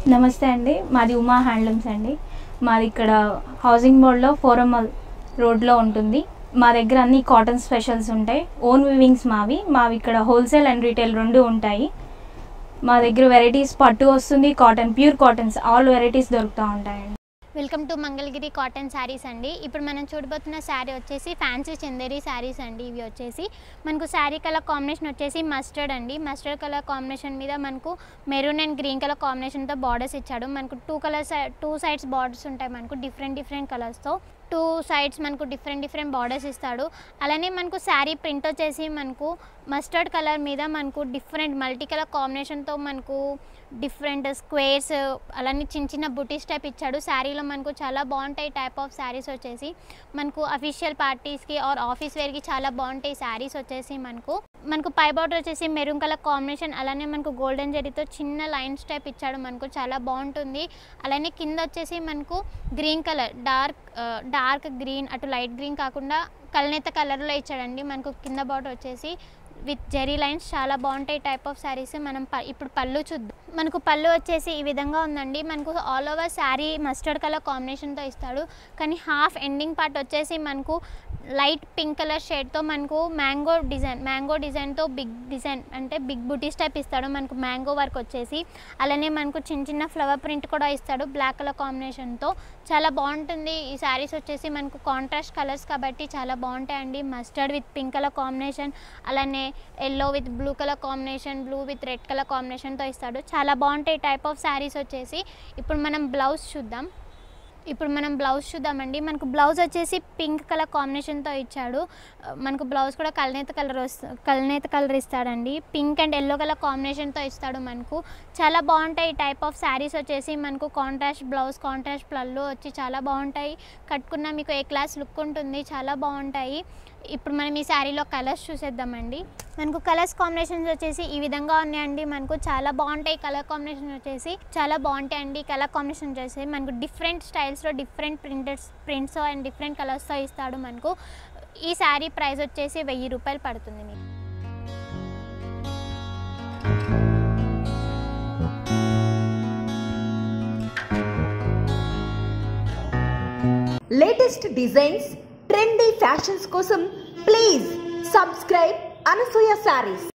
నమస్తే అండి మాది ఉమా హ్యాండ్లూమ్స్ అండి మాది ఇక్కడ హౌసింగ్ బోర్డ్లో ఫోరం రోడ్లో ఉంటుంది మా దగ్గర అన్ని కాటన్ స్పెషల్స్ ఉంటాయి ఓన్ వివింగ్స్ మావి మావి ఇక్కడ హోల్సేల్ అండ్ రీటైల్ రెండు ఉంటాయి మా దగ్గర వెరైటీస్ పట్టు వస్తుంది cotton pure cottons all varieties దొరుకుతూ ఉంటాయండి welcome to Mangalagiri cotton saris అండి ఇప్పుడు మనం చూడబోతున్న శారీ వచ్చేసి ఫ్యాన్సీ చందేరి శారీస్ అండి ఇవి వచ్చేసి మనకు శారీ కలర్ కాంబినేషన్ వచ్చేసి మస్టర్డ్ అండి మస్టర్డ్ కలర్ కాంబినేషన్ మీద మనకు మెరూన్ అండ్ గ్రీన్ కలర్ కాంబినేషన్తో బార్డర్స్ ఇచ్చాడు మనకు two colours two sides borders ఉంటాయి మనకు డిఫరెంట్ డిఫరెంట్ కలర్స్తో టూ సైడ్స్ మనకు డిఫరెంట్ డిఫరెంట్ బార్డర్స్ ఇస్తాడు అలానే మనకు శారీ ప్రింట్ వచ్చేసి మనకు మస్టర్డ్ కలర్ మీద మనకు డిఫరెంట్ మల్టీ కలర్ కాంబినేషన్తో మనకు డిఫరెంట్ స్క్వేర్స్ అలానే చిన్న చిన్న బుటీస్ టైప్ ఇచ్చాడు శారీలో మనకు చాలా బాగుంటాయి టైప్ ఆఫ్ శారీస్ వచ్చేసి మనకు అఫీషియల్ పార్టీస్కి ఆర్ ఆఫీస్ వేర్కి చాలా బాగుంటాయి శారీస్ వచ్చేసి మనకు మనకు పై బార్డర్ వచ్చేసి మెరూన్ కలర్ కాంబినేషన్ అలానే మనకు గోల్డెన్ జరీతో చిన్న లైన్స్ టైప్ ఇచ్చాడు మనకు చాలా బాగుంటుంది అలానే కింద వచ్చేసి మనకు green colour dark dark green అటు లైట్ గ్రీన్ కాకుండా కలనేత కలర్లో ఇచ్చాడండి మనకు కింద బార్డర్ వచ్చేసి విత్ జెరీ లైన్స్ చాలా బాగుంటాయి టైప్ ఆఫ్ శారీస్ మనం ప ఇప్పుడు పళ్ళు చూద్దాం మనకు పళ్ళు వచ్చేసి ఈ విధంగా ఉందండి మనకు all over sari mustard colour కాంబినేషన్తో ఇస్తాడు కానీ హాఫ్ ఎండింగ్ పార్ట్ వచ్చేసి మనకు లైట్ పింక్ కలర్ షేడ్తో మనకు మ్యాంగో డిజైన్ మ్యాంగో డిజైన్తో బిగ్ డిజైన్ అంటే బిగ్ బుటీస్ టైప్ ఇస్తాడు మనకు మ్యాంగో వర్క్ వచ్చేసి అలానే మనకు చిన్న చిన్న ఫ్లవర్ ప్రింట్ కూడా ఇస్తాడు బ్లాక్ కలర్ కాంబినేషన్తో చాలా బాగుంటుంది ఈ శారీస్ వచ్చేసి మనకు కాంట్రాస్ట్ కలర్స్ కాబట్టి చాలా బాగుంటాయండి mustard with pink colour combination అలానే yellow with blue colour combination blue with red colour కాంబినేషన్తో ఇస్తాడు చాలా బాగుంటాయి టైప్ ఆఫ్ శారీస్ వచ్చేసి ఇప్పుడు మనం బ్లౌజ్ చూద్దాం ఇప్పుడు మనం బ్లౌజ్ చూద్దామండి మనకు బ్లౌజ్ వచ్చేసి పింక్ కలర్ కాంబినేషన్తో ఇచ్చాడు ఆ, మనకు బ్లౌజ్ కూడా కలనేత కలర్ వస్తు కలనేత కలర్ ఇస్తాడండి పింక్ అండ్ ఎల్లో కలర్ కాంబినేషన్తో ఇస్తాడు మనకు చాలా బాగుంటాయి ఈ టైప్ ఆఫ్ శారీస్ వచ్చేసి మనకు కాంట్రాస్ట్ బ్లౌజ్ కాంట్రాస్ట్ ప్లల్లో వచ్చి చాలా బాగుంటాయి కట్టుకున్న మీకు ఏ క్లాస్ లుక్ ఉంటుంది చాలా బాగుంటాయి ఇప్పుడు మనం ఈ శారీలో కలర్స్ చూసేద్దామండి మనకు కలర్స్ కాంబినేషన్స్ వచ్చేసి ఈ విధంగా ఉన్నాయండి మనకు చాలా బాగుంటాయి కలర్ కాంబినేషన్ వచ్చేసి చాలా బాగుంటాయి అండి కలర్ కాంబినేషన్ వచ్చేసి మనకు డిఫరెంట్ స్టైల్స్లో different printeds prints and different కలర్స్తో ఇస్తాడు మనకు ఈ శారీ ప్రైస్ వచ్చేసి వెయ్యి రూపాయలు పడుతుంది మీకు లేటెస్ట్ డిజైన్స్ ట్రెండీ ఫ్యాషన్స్ కోసం ప్లీజ్ సబ్స్క్రైబ్ అనసూయ శారీస్